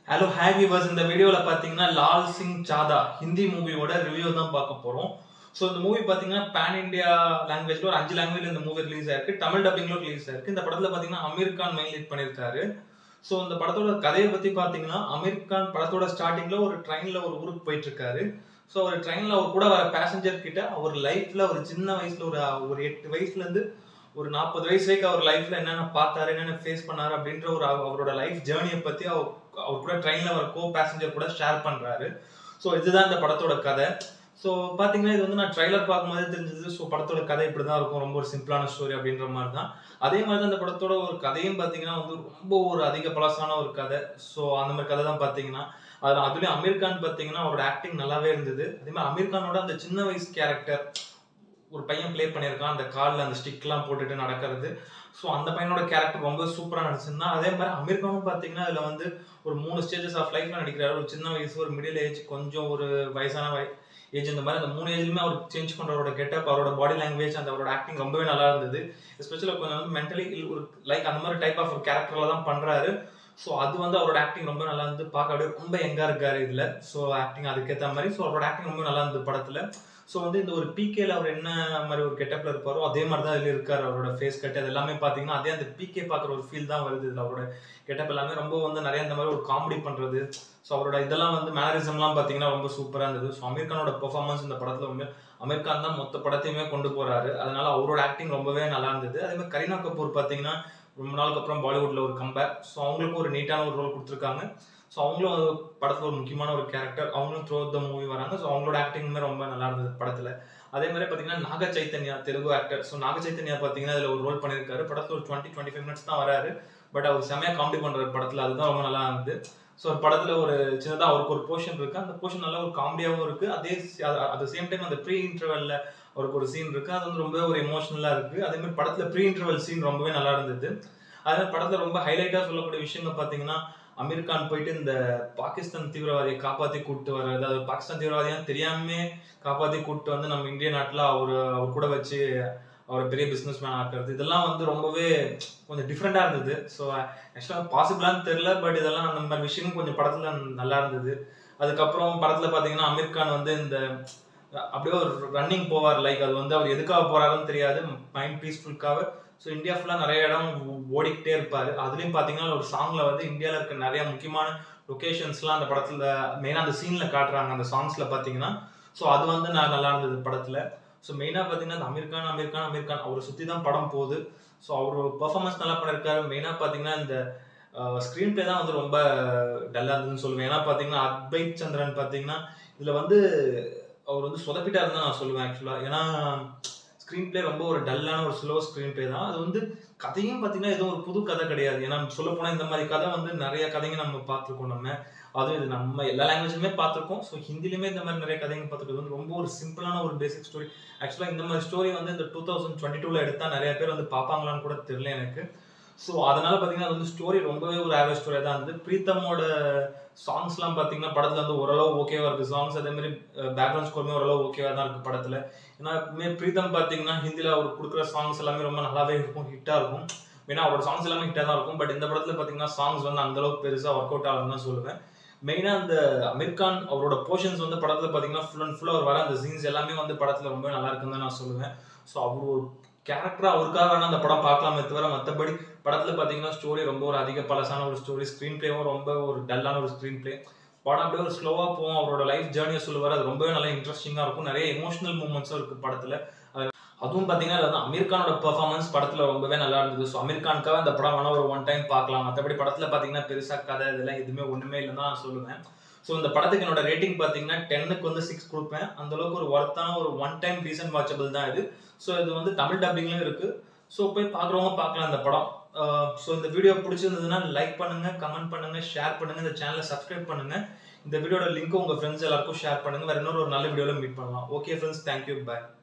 hello hi viewers இந்த வீடியோவில் பார்த்தீங்கன்னா லால் சிங் சாதா ஹிந்தி மூவியோட ரிவ்யூ தான் பார்க்க போகிறோம் ஸோ இந்த மூவி பார்த்தீங்கன்னா பேன் இந்தியா லாங்குவேஜ்ல ஒரு அஞ்சு லாங்குவேஜ் இந்த மூவி ரிலீஸ் ஆயிருக்கு தமிழ் டப்பிங்லும் ரிலீஸ் ஆயிருக்கு இந்த படத்தில் பார்த்தீங்கன்னா அமீர் கான் மெயின் லீட் பண்ணியிருக்காரு ஸோ இந்த படத்தோட கதையை பற்றி பார்த்தீங்கன்னா அமீர் கான் படத்தோட ஸ்டார்டிங்கில் ஒரு ட்ரெயினில் ஒரு ஊருக்கு போயிட்டு இருக்காரு ஸோ அவர் ட்ரெயினில் அவர் கூட வர பேசஞ்சர் கிட்ட அவர் லைஃப்பில் ஒரு சின்ன வயசில் ஒரு ஒரு எட்டு வயசுலேருந்து ஒரு நாற்பது வயசு வரைக்கும் அவர் லைஃப்ல என்னென்ன பார்த்தாரு என்னென்ன ஃபேஸ் பண்ணாரு அப்படின்ற ஒரு அவ- அவரோட லைஃப் ஜேர்னியை பத்தி அவர் அவர் கூட ட்ரெயின்ல வர கோ பேசஞ்சர் கூட ஷேர் பண்றாரு ஸோ இதுதான் இந்த படத்தோட கதை ஸோ பாத்தீங்கன்னா இது வந்து நான் ட்ரைலர் பார்க்கும்போது தெரிஞ்சது ஸோ படத்தோட கதை இப்படி தான் இருக்கும் ரொம்ப ஒரு சிம்பிளான ஸ்டோரி அப்படின்ற மாதிரி தான் அதே மாதிரி தான் இந்த படத்தோட ஒரு கதையும் பார்த்தீங்கன்னா வந்து ரொம்ப ஒரு அதிக பழசான ஒரு கதை ஸோ அந்த மாதிரி கதை தான் பார்த்தீங்கன்னா அதில் அதுலேயும் அமீர் கான் பார்த்தீங்கன்னா அவரோட ஆக்டிங் நல்லாவே இருந்தது அதே மாதிரி அமீர் கானோட அந்த சின்ன வயசு கேரக்டர் ஒரு பையன் ப்ளே பண்ணியிருக்கான் அந்த காலில் அந்த ஸ்டிக்லாம் போட்டுட்டு நடக்கிறது ஸோ அந்த பையனோட கேரக்டர் ரொம்ப சூப்பராக நடிச்சிருந்தான் அதே மாதிரி அமீர் கானும் பார்த்தீங்கன்னா அதில் வந்து ஒரு மூணு ஸ்டேஜஸ் ஆஃப் லைஃப்ல நடிக்கிறாரு ஒரு சின்ன வயசு ஒரு மிடில் ஏஜ் கொஞ்சம் ஒரு வயசான வய ஏஜ் இந்த மாதிரி அந்த மூணு ஏஜ்லையுமே அவர் சேஞ்ச் பண்ணுறவரோட கெட்டப் அவரோட பாடி லாங்குவேஜ் அந்த அவரோட ஆக்டிங் ரொம்பவே நல்லா இருந்தது எஸ்பெஷலாக கொஞ்சம் வந்து மென்டலி ஒரு லைக் அந்த மாதிரி டைப் ஆஃப் ஒரு கேரக்டரில் தான் பண்ணுறாரு ஸோ அது வந்து அவரோட ஆக்டிங் ரொம்ப நல்லா இருந்து பார்க்க அப்படியே ரொம்ப எங்கா இருக்காரு இதில் ஸோ ஆக்டிங் அதுக்கேற்ற மாதிரி ஸோ அவரோட ஆக்டிங் ரொம்ப நல்லா இருந்தது படத்தில் ஸோ வந்து இந்த ஒரு பிகேல அவர் என்ன மாதிரி ஒரு கெட்டப்ல இருப்பாரோ அதே மாதிரி தான் இதில் இருக்காரு அவரோட ஃபேஸ் கட் அது எல்லாமே பார்த்தீங்கன்னா அதே அந்த பிகே பார்க்குற ஒரு ஃபீல் தான் வருது இதில் அவரோட கெட்டப் எல்லாமே ரொம்ப வந்து நிறைய இந்த மாதிரி ஒரு காமெடி பண்ணுறது ஸோ அவரோட இதெல்லாம் வந்து மேனரிசம்லாம் பார்த்தீங்கன்னா ரொம்ப சூப்பராக இருந்தது ஸோ அமீர் கானோட பெர்ஃபார்மன்ஸ் இந்த படத்தில் வந்து அமீர் கான் தான் மொத்த படத்தையுமே கொண்டு போறாரு அதனால அவரோட ஆக்டிங் ரொம்பவே நல்லா இருந்தது அதே மாதிரி கரீனா கபூர் பார்த்தீங்கன்னா ரொம்ப நாளுக்கு அப்புறம் பாலிவுட்ல ஒரு கம்பேக் ஸோ அவங்களுக்கும் ஒரு நீட்டான ஒரு ரோல் கொடுத்துருக்காங்க ஸோ அவங்களும் ஒரு படத்துல ஒரு முக்கியமான ஒரு கேரக்டர் அவங்களும் த்ரூ த மூவி வராங்க ஸோ அவங்களோட ஆக்டிங்குமே ரொம்ப நல்லா இருந்தது படத்துல அதே மாதிரி பார்த்தீங்கன்னா நாக சைத்தன்யா தெலுங்கு ஆக்டர் ஸோ நாக சைத்தன்யா பார்த்தீங்கன்னா அதில் ஒரு ரோல் பண்ணியிருக்காரு படத்தில் ஒரு டுவெண்ட்டி டுவெண்ட்டி ஃபைவ் மினிட்ஸ் தான் வராரு பட் அவர் செமையா காமெடி பண்றாரு படத்துல அதுதான் ரொம்ப நல்லா இருந்தது ஸோ ஒரு படத்துல ஒரு சின்னதாக அவருக்கு ஒரு போர்ஷன் இருக்கு அந்த போர்ஷன் நல்ல ஒரு காமெடியாகவும் இருக்கு அதே அட் சேம் டைம் அந்த ப்ரீ இன்டர்வல்ல அவருக்கு ஒரு சீன் இருக்கு அது வந்து ரொம்பவே ஒரு எமோஷனலா இருக்கு அதே மாதிரி படத்துல ப்ரீ இன்டர்வல் சீன் ரொம்பவே நல்லா இருந்தது அதே மாதிரி படத்துல ரொம்ப ஹைலைட்டா சொல்லக்கூடிய விஷயங்கள் பாத்தீங்கன்னா அமீர் கான் போயிட்டு இந்த பாகிஸ்தான் தீவிரவாதியை காப்பாத்தி கூப்பிட்டு வர்றது அது பாகிஸ்தான் தீவிரவாதியான்னு தெரியாம காப்பாத்தி கூப்பிட்டு வந்து நம்ம இந்திய நாட்டுல அவர் அவர் கூட வச்சு அவர் பெரிய பிசினஸ் மேன் ஆக்குறது இதெல்லாம் வந்து ரொம்பவே கொஞ்சம் டிஃப்ரெண்டா இருந்தது ஸோ ஆக்சுவலாக பாசிபிளான்னு தெரியல பட் இதெல்லாம் அந்த மாதிரி விஷயம் கொஞ்சம் படத்துல நல்லா இருந்தது அதுக்கப்புறம் படத்துல பாத்தீங்கன்னா அமீர் கான் வந்து இந்த அப்படியே ஒரு ரன்னிங் போவார் லைக் அது வந்து அவர் எதுக்காக போறாருன்னு தெரியாது மைண்ட் பீஸ்ஃபுல்காக ஸோ இந்தியா ஃபுல்லாக நிறைய இடம் ஓடிக்கிட்டே இருப்பார் அதுலேயும் பார்த்தீங்கன்னா ஒரு சாங்கில் வந்து இந்தியாவில் இருக்க நிறைய முக்கியமான லொக்கேஷன்ஸ்லாம் அந்த படத்தில் மெயினாக அந்த சீனில் காட்டுறாங்க அந்த சாங்ஸில் பார்த்தீங்கன்னா ஸோ அது வந்து நான் நல்லா இருந்தது படத்தில் ஸோ மெயினாக பார்த்தீங்கன்னா அந்த அமீர் கான் அமீர் கான் அமீர் கான் அவரை சுற்றி தான் படம் போகுது ஸோ அவர் பெர்ஃபார்மன்ஸ் நல்லா பண்ணியிருக்காரு மெயினாக பார்த்தீங்கன்னா இந்த ஸ்க்ரீன் ப்ளே தான் வந்து ரொம்ப டல்லாக இருந்ததுன்னு சொல்லுவேன் ஏன்னா பார்த்தீங்கன்னா அத்வைத் சந்திரன் பார்த்தீங்கன்னா இதில் வந்து அவர் வந்து சொதப்பிட்டாருன்னு தான் நான் சொல்லுவேன் ஆக்சுவலாக ஏன்னா ஸ்க்ரீன் ப்ளே ரொம்ப ஒரு டல்லான ஒரு ஸ்லோ ஸ்க்ரீன் ப்ளே தான் அது வந்து கதையும் பார்த்தீங்கன்னா எதுவும் ஒரு புது கதை கிடையாது ஏன்னா சொல்ல போனால் இந்த மாதிரி கதை வந்து நிறைய கதைங்க நம்ம பார்த்துருக்கோம் நம்ம அதுவும் இது நம்ம எல்லா லாங்குவேஜுமே பார்த்துருக்கோம் ஸோ ஹிந்திலுமே இந்த மாதிரி நிறைய கதைங்க பார்த்துருக்கோம் வந்து ரொம்ப ஒரு சிம்பிளான ஒரு பேசிக் ஸ்டோரி ஆக்சுவலாக இந்த மாதிரி ஸ்டோரி வந்து இந்த டூ தௌசண்ட் டுவெண்ட்டி டூவில் எடுத்தால் நிறைய பேர் வந்து பார்ப்பாங்களான்னு கூட தெரியல எனக்கு ஸோ அதனால பார்த்தீங்கன்னா அது வந்து ஸ்டோரி ரொம்பவே ஒரு ஆவரேஜ் ஸ்டோரியாக தான் இருந்தது பிரீத்தமோட சாங்ஸ்லாம் பார்த்தீங்கன்னா படத்தில் வந்து ஓரளவு ஓகேவா இருக்கு சாங்ஸ் அதே மாதிரி பேக்ரவுண்ட் ஸ்கோருமே ஓரளவு ஓகேவா தான் இருக்கு படத்தில் ஏன்னா மே பிரீத்தம் பார்த்தீங்கன்னா ஹிந்தியில் அவர் கொடுக்குற சாங்ஸ் எல்லாமே ரொம்ப நல்லாவே இருக்கும் ஹிட்டாக இருக்கும் ஏன்னா அவரோட சாங்ஸ் எல்லாமே ஹிட்டாக தான் இருக்கும் பட் இந்த படத்தில் பார்த்தீங்கன்னா சாங்ஸ் வந்து அந்த அளவுக்கு பெருசாக ஒர்க் அவுட் ஆகுதுன்னு தான் சொல்லுவேன் மெயினாக அந்த அமீர் கான் அவரோட போர்ஷன்ஸ் வந்து படத்தில் பார்த்தீங்கன்னா ஃபுல் அண்ட் ஃபுல்லாக அவர் வர அந்த சீன்ஸ் எல்லாமே வந்து படத்தில் ரொம்ப நல்லா இருக்குன்னு தான் நான் சொல்லுவேன் ஸோ அவர் ஒரு கேரக்டராக அவருக்காக வேணா அந்த படம் பார்க்கலாமே தவிர மற்றபடி படத்தில் பார்த்தீங்கன்னா ஸ்டோரி ரொம்ப ஒரு அதிக பழசான ஒரு ஸ்டோரி ஸ்க்ரீன் பிளேவும் ரொம்ப ஒரு டல்லான ஒரு ஸ்க்ரீன் பிளே படம் அப்படியே ஒரு ஸ்லோவாக போகும் அவரோட லைஃப் ஜேர்னியை சொல்லுவார் அது ரொம்பவே நல்லா இன்ட்ரெஸ்டிங்காக இருக்கும் நிறைய எமோஷனல் மூமெண்ட்ஸும் இருக்குது படத்தில் அதுவும் பார்த்தீங்கன்னா அது வந்து அமீர் கானோட பெர்ஃபார்மன்ஸ் படத்தில் ரொம்பவே நல்லா இருந்தது ஸோ அமீர் கானுக்காக அந்த படம் வேணா ஒரு ஒன் டைம் பார்க்கலாம் மற்றபடி படத்தில் பார்த்தீங்கன்னா பெருசாக கதை இதெல்லாம் எதுவுமே ஒன்றுமே இல்லைன்னு தான் நான் சொல்லுவேன் ஸோ இந்த படத்துக்கு என்னோட ரேட்டிங் பார்த்தீங்கன்னா டென்னுக்கு வந்து சிக்ஸ் கொடுப்பேன் அந்த அளவுக்கு ஒரு ஒர்த்தான ஒரு ஒன் டைம் ரீசன் வாட்சபிள் தான் இது ஸோ இது வந்து தமிழ் டப்பிங்லையும் இருக்குது ஸோ போய் பார்க்குறவங்க பார்க்கலாம் இந்த படம் ஸோ இந்த வீடியோ பிடிச்சிருந்ததுன்னா லைக் பண்ணுங்க கமெண்ட் பண்ணுங்க ஷேர் பண்ணுங்க இந்த சேனலை சப்ஸ்கிரைப் பண்ணுங்க இந்த வீடியோட லிங்க் உங்க ஃப்ரெண்ட்ஸ் எல்லாருக்கும் ஷேர் பண்ணுங்க வேற இன்னொரு ஒரு நல்ல வீடியோல மீட் பண்ணலாம் ஓகே ஃப்ரெண்ட்ஸ் தேங்க்யூ பாய்